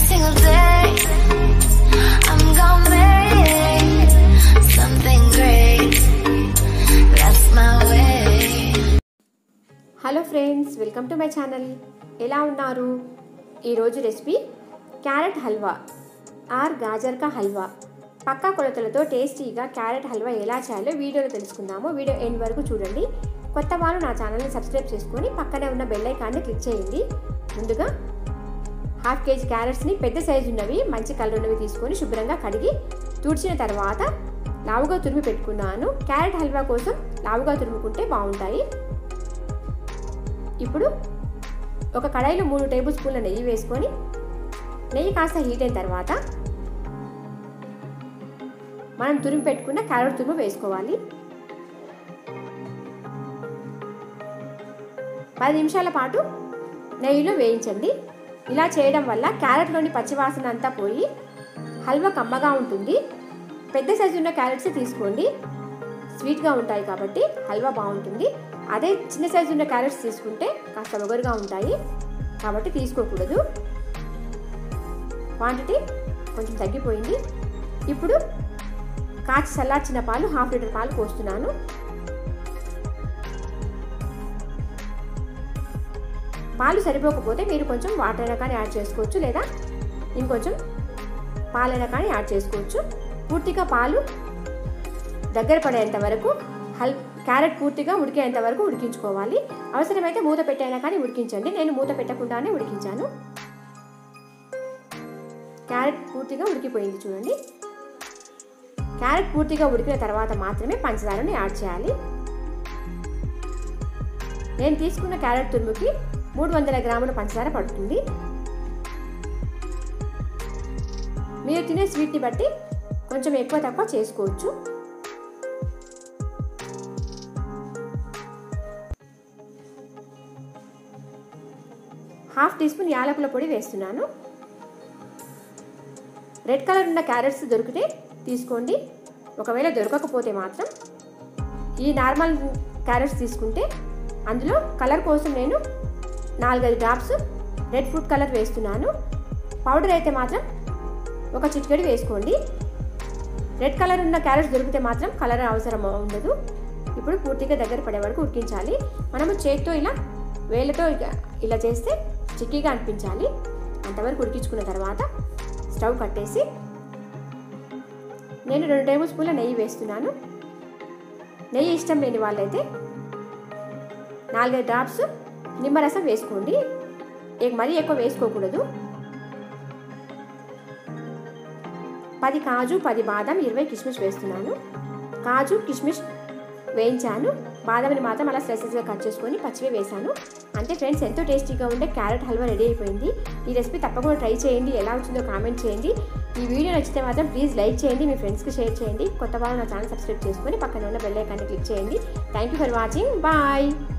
single day. I'm gonna make something great. That's my way. Hello friends welcome to my channel ఎలా ఉన్నారు ఈరోజు recipe carrot halwa or gajar ka halwa పక్కా కొలతలతో టేస్టీగా carrot halwa ఎలా చేయాలో వీడియోలో తెలుసుకుందాము వీడియో ఎండ్ వరకు చూడండి కొత్త వాళ్ళు నా ఛానల్ని సబ్స్క్రైబ్ చేసుకొని పక్కనే ఉన్న బెల్ ఐకాన్ని క్లిక్ చేయండి ముందుగా హాఫ్ కేజీ క్యారెట్స్ని పెద్ద సైజు ఉన్నవి మంచి కలర్ ఉన్నవి తీసుకొని శుభ్రంగా కడిగి తుడిచిన తర్వాత లావుగా తురిమి పెట్టుకున్నాను క్యారెట్ హల్వా కోసం లావుగా తురుముకుంటే బాగుంటాయి ఇప్పుడు ఒక కడాయిలో మూడు టేబుల్ స్పూన్ల నెయ్యి వేసుకొని నెయ్యి కాస్త హీట్ అయిన తర్వాత మనం తురిమి పెట్టుకున్న క్యారెట్ తురుము వేసుకోవాలి పది నిమిషాల పాటు నెయ్యిలో వేయించండి ఇలా చేయడం వల్ల క్యారెట్లోని పచ్చివాసన అంతా పోయి హల్వా కమ్మగా ఉంటుంది పెద్ద సైజు ఉన్న క్యారెట్స్ తీసుకోండి స్వీట్గా ఉంటాయి కాబట్టి హల్వా బాగుంటుంది అదే చిన్న సైజు ఉన్న క్యారెట్స్ తీసుకుంటే కాస్త ఒగరుగా ఉంటాయి కాబట్టి తీసుకోకూడదు క్వాంటిటీ కొంచెం తగ్గిపోయింది ఇప్పుడు కాచి చల్లార్చిన పాలు హాఫ్ లీటర్ పాలు పోస్తున్నాను పాలు సరిపోకపోతే మీరు కొంచెం వాటర్ అయినా కానీ యాడ్ చేసుకోవచ్చు లేదా ఇంకొంచెం పాలైనా కానీ యాడ్ చేసుకోవచ్చు పూర్తిగా పాలు దగ్గర పడేంత వరకు హల్ క్యారెట్ పూర్తిగా ఉడికేంత వరకు ఉడికించుకోవాలి అవసరమైతే మూత పెట్టైనా కానీ ఉడికించండి నేను మూత పెట్టకుండానే ఉడికించాను క్యారెట్ పూర్తిగా ఉడికిపోయింది చూడండి క్యారెట్ పూర్తిగా ఉడికిన తర్వాత మాత్రమే పంచదారను యాడ్ చేయాలి నేను తీసుకున్న క్యారెట్ తురుముకి మూడు వందల గ్రాముల పంచదార పడుతుంది మీరు తినే స్వీట్ని బట్టి కొంచెం ఎక్కువ తక్కువ చేసుకోవచ్చు హాఫ్ టీ స్పూన్ యాలకుల పొడి వేస్తున్నాను రెడ్ కలర్ ఉన్న క్యారెట్స్ దొరికితే తీసుకోండి ఒకవేళ దొరకకపోతే మాత్రం ఈ నార్మల్ క్యారెట్స్ తీసుకుంటే అందులో కలర్ కోసం నేను నాలుగైదు డ్రాప్స్ రెడ్ ఫుడ్ కలర్ వేస్తున్నాను పౌడర్ అయితే మాత్రం ఒక చిటికెడి వేసుకోండి రెడ్ కలర్ ఉన్న క్యారెట్స్ దొరికితే మాత్రం కలర్ అవసరం ఉండదు ఇప్పుడు పూర్తిగా దగ్గర పడే వరకు ఉడికించాలి మనము చేతితో ఇలా వేళ్ళతో ఇలా చేస్తే చిక్కీగా అనిపించాలి అంతవరకు ఉడికించుకున్న తర్వాత స్టవ్ కట్టేసి నేను రెండు టేబుల్ స్పూన్ల నెయ్యి వేస్తున్నాను నెయ్యి ఇష్టం లేని వాళ్ళైతే నాలుగైదు డ్రాప్స్ నిమ్మరసం వేసుకోండి మరీ ఎక్కువ వేసుకోకూడదు పది కాజు పది బాదం ఇరవై కిస్మిస్ వేస్తున్నాను కాజు కిస్మిస్ వేయించాను బాదంని మాత్రం అలా స్లైసెస్గా కట్ చేసుకొని పచ్చివి వేశాను అంతే ఫ్రెండ్స్ ఎంతో టేస్టీగా ఉండే క్యారెట్ హల్వా రెడీ అయిపోయింది ఈ రెసిపీ తప్పకుండా ట్రై చేయండి ఎలా వచ్చిందో కామెంట్ చేయండి ఈ వీడియో నచ్చితే మాత్రం ప్లీజ్ లైక్ చేయండి మీ ఫ్రెండ్స్కి షేర్ చేయండి కొత్త వాళ్ళు నా ఛానల్ సబ్స్క్రైబ్ చేసుకొని పక్కన ఉన్న బెల్ ఐకాన్ని క్లిక్ చేయండి thank you for watching bye